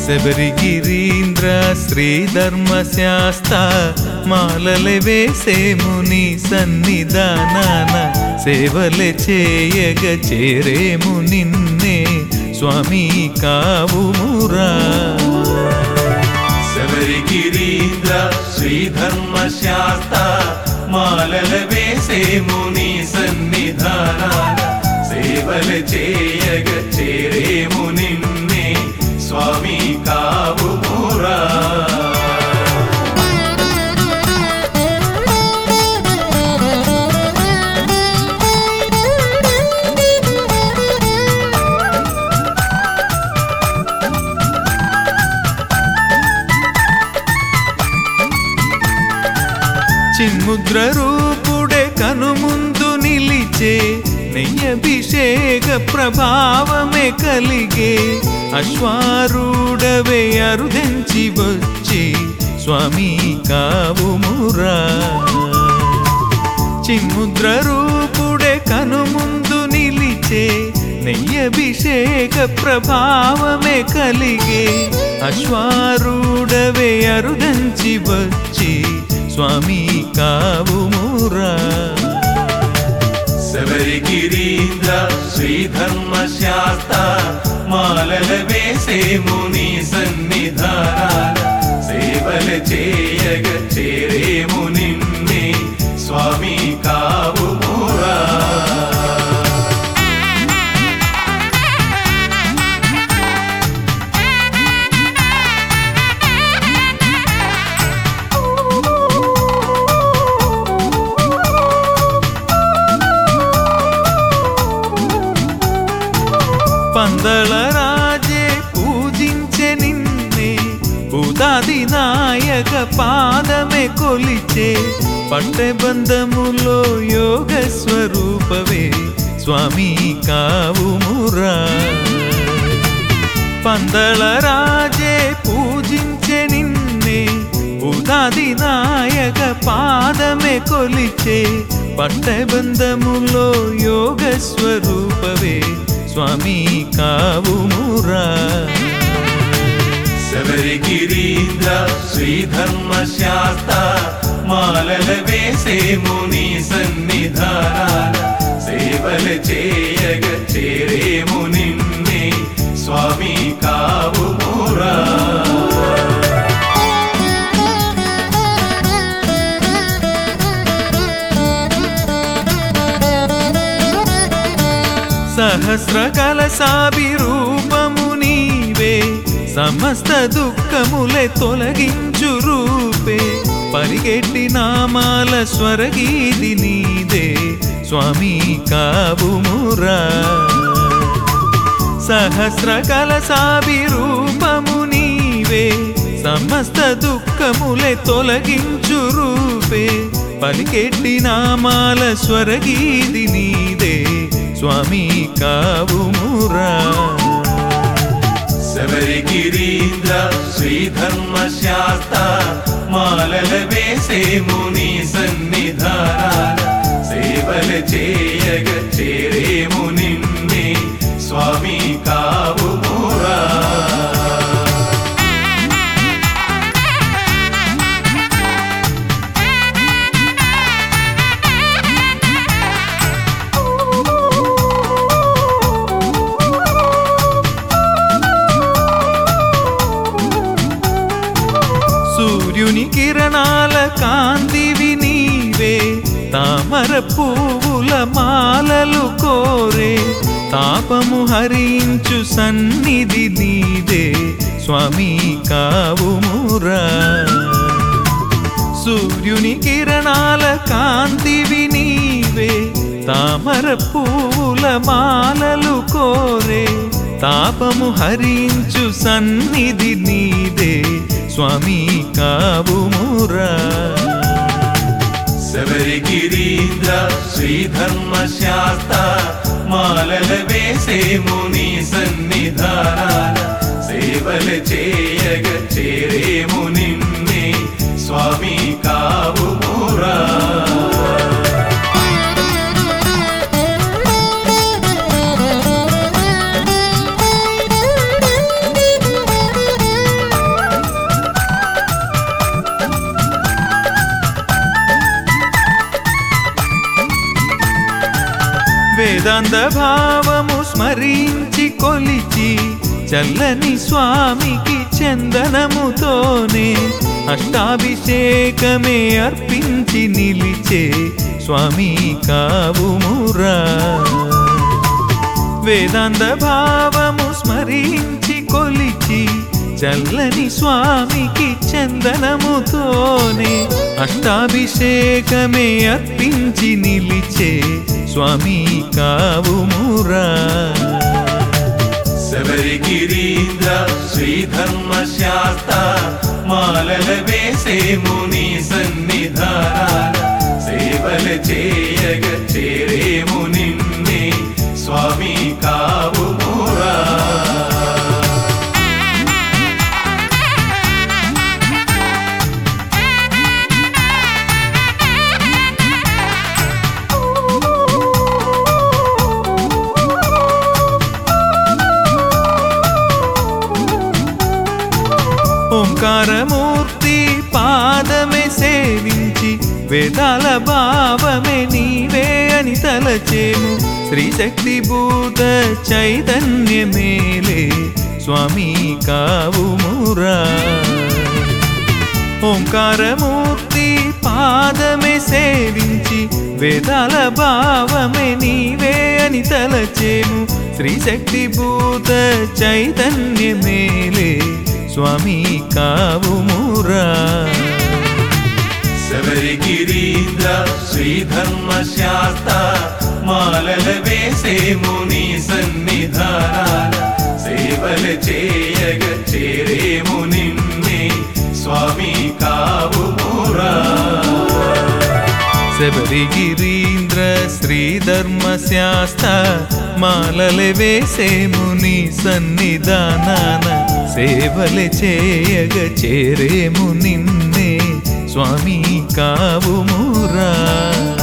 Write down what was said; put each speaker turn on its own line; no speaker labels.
శబరిగిరీంద్ర శ్రీధర్మశాస్త మాలలే వేసేము నీ సన్నిధానాన సేవలే చేయగ చేరేము నిన్నే స్వామి కావుమురా
శబరిగిరీంద్ర శ్రీధర్మశాస్త మాలల వేసేము నీ సన్నిధానాన సేవల చేయగ చేరేము నిన్నే స్వామి కావుమురా
చిన్ముద్ర రూపుడే కనుముందు నిలిచే నెయ్యభిషేక ప్రభావమే కలిగే అశ్వారూఢవే అరుదెంచి వచ్చి స్వామి కావుమురా చిన్ముద్ర రూపుడే కనుముందు నిలిచే నెయ్యభిషేక ప్రభావమే కలిగే అశ్వారూఢవే అరుదంచి వచ్చి స్వామి కావుమురా
శబరిగిరీంద్ర శ్రీధర్మశాస్త మాలల వేసేము నీ సన్నిధానాన సేవల చేయగ చేరేము నిన్నే స్వామి కావుమురా
పందల రాజే పూజించే నిన్నే ఉదాది నాయక పాదమే కొలిచే పట్టె బంధములో యోగ స్వరూపవే స్వామి కావుమురా పందల రాజే పూజించే నిన్నే ఉదాది నాయక పాదమే కొలిచే పట్టబంధములో యోగ స్వరూపవే స్వామి కావుమురా
శబరిగిరీంద్ర శ్రీధర్మశాస్త మాలల వేసేము నీ సన్నిధానాన సేవల చేయగ చేరేము నిన్నే స్వామి కావుమురా
సహస్ర కలసాభి రూపము నీవే సమస్త దుఃఖములే తొలగించు రూపే పరిగెట్టి నామాల స్వరగీది నీదే స్వామి కావుమురా సహస్ర కలసాభి రూపము నీవే సమస్త దుఃఖములే తొలగించు రూపే పలికెట్టి నామాల స్వరగీది నీదే స్వామి కావుమురా
శబరిగిరీంద్ర శ్రీధర్మశాస్త మాలల వేసేము నీ సన్నిధానాన సేవల చేయగ చేరేము నిన్నే స్వామి కావుమురా
సూర్యుని కిరణాల కాంతివి నీవే తామర పువ్వుల మాలలు కోరే తాపము హరించు సన్నిధి నీదే స్వామి కావుమురా సూర్యుని కిరణాల కాంతివి నీవే తామర పూల మాలలు కోరే తాపము హరించు సన్నిధి నీదే స్వామి కావుమురా
శబరిగిరీంద్ర శ్రీధర్మశాస్త మాలల వేసేము నీ సన్నిధానాన సేవల చేయగ చేరేము నిన్నే స్వామి కావుమురా
వేదాంత భావము స్మరించి కొలిచి చల్లని స్వామికి చందనముతోనే అష్టాభిషేకమే అర్పించి నిలిచే స్వామి కావుమురా వేదాంత భావము స్మరించి కొలిచి చల్లని స్వామికి చందనముతోనే అష్టాభిషేకమే అర్పించి నిలిచే స్వామి కావుమురా
శబరిగిరీంద్ర శ్రీధర్మశాస్త మాలల వేసే ముని సన్నిధానాల సేవల చేయగ చేరేము నిన్నే స్వామి కావుమురా
ఓంకారమూర్తి పాదమే సేవించి వేదాల భావమే నీవే అని తలచేము శ్రీశక్తి భూత చైతన్యమేలే స్వామి కావుమురా ఓంకారమూర్తి పాదమే సేవించి వేదాల భావమే నీవే అని తలచేము శ్రీశక్తి భూత చైతన్యమేలే స్వామి కావుమురా
శబరిగిరీంద్ర శ్రీధర్మశాస్త మాలల వేసే ముని సన్నిధానాల సేవల చేయగ చేరేము నిన్నే స్వామి కావుమురా
శబరిగిరీంద్ర శ్రీధర్మశాస్త మాలలు వేసేము నీ సన్నిధానాన సేవలు చేయగ చేరేము నిన్నే స్వామి కావుమురా